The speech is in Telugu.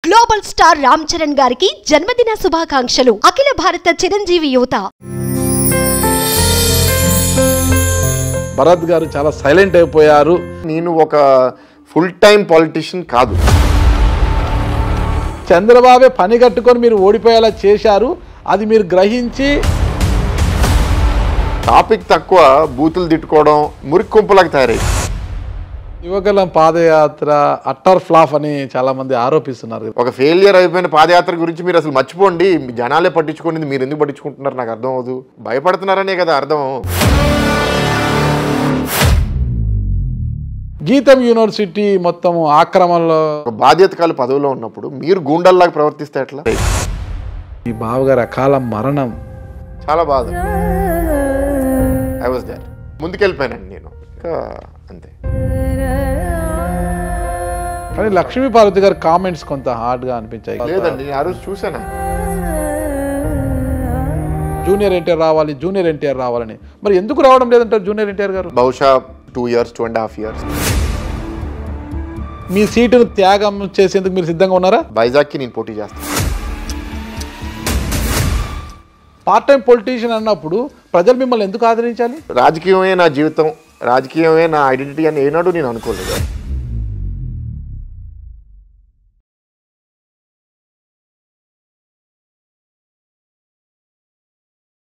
గ్లోబల్ స్టార్ రామ్ చరణ్ గారికి జన్మదిన శుభాకాంక్షలు అఖిల భారత చిరంజీవి యువత భరత్ గారు చాలా సైలెంట్ అయిపోయారు నేను ఒక ఫుల్ టైం పాలిటిషియన్ కాదు చంద్రబాబే పని కట్టుకొని మీరు ఓడిపోయేలా చేశారు అది మీరు గ్రహించి టాపిక్ తక్కువ బూతులు తిట్టుకోవడం మురికి కుంపలాగా తయారై యువకులం పాదయాత్ర అట్టర్ ఫ్లాప్ అని చాలా మంది ఆరోపిస్తున్నారు ఒక ఫెయిలియర్ అయిపోయిన పాదయాత్ర గురించి మీరు అసలు మర్చిపోండి మీ జనాలే పట్టించుకోండి మీరు ఎందుకు పట్టించుకుంటున్నారు నాకు అర్థం అవ్వదు భయపడుతున్నారనే కదా అర్థం గీతం యూనివర్సిటీ మొత్తం ఆక్రమణలో ఒక బాధ్యతకాలు పదవిలో ఉన్నప్పుడు మీరు గూండల్లాగా ప్రవర్తిస్తే ఎట్లా మీ బావగారి అకాల మరణం చాలా బాధ ఐ వాజ్ దేర్ ముందుకెళ్ళిపోయానండి నేను ఇంకా అంతే కానీ లక్ష్మీ పార్వతి గారి కామెంట్స్ కొంత హార్డ్గా అనిపించాయి లేదండి నేను ఆ రోజు చూసానా జూనియర్ ఎన్టీఆర్ రావాలి జూనియర్ ఎన్టీఆర్ రావాలని మరి ఎందుకు రావడం లేదంటారు జూనియర్ ఎన్టీఆర్ గారు బహుశా two years two and half years మీ సీటును త్యాగం చేసేందుకు మీరు సిద్ధంగా ఉన్నారా వైజాగ్కి నేను పోటీ చేస్తాను పార్ట్ టైం పొలిటీషియన్ అన్నప్పుడు ప్రజలు మిమ్మల్ని ఎందుకు ఆదరించాలి రాజకీయమే నా జీవితం రాజకీయమే నా ఐడెంటిటీ అని ఏనాడు నేను అనుకోలేదు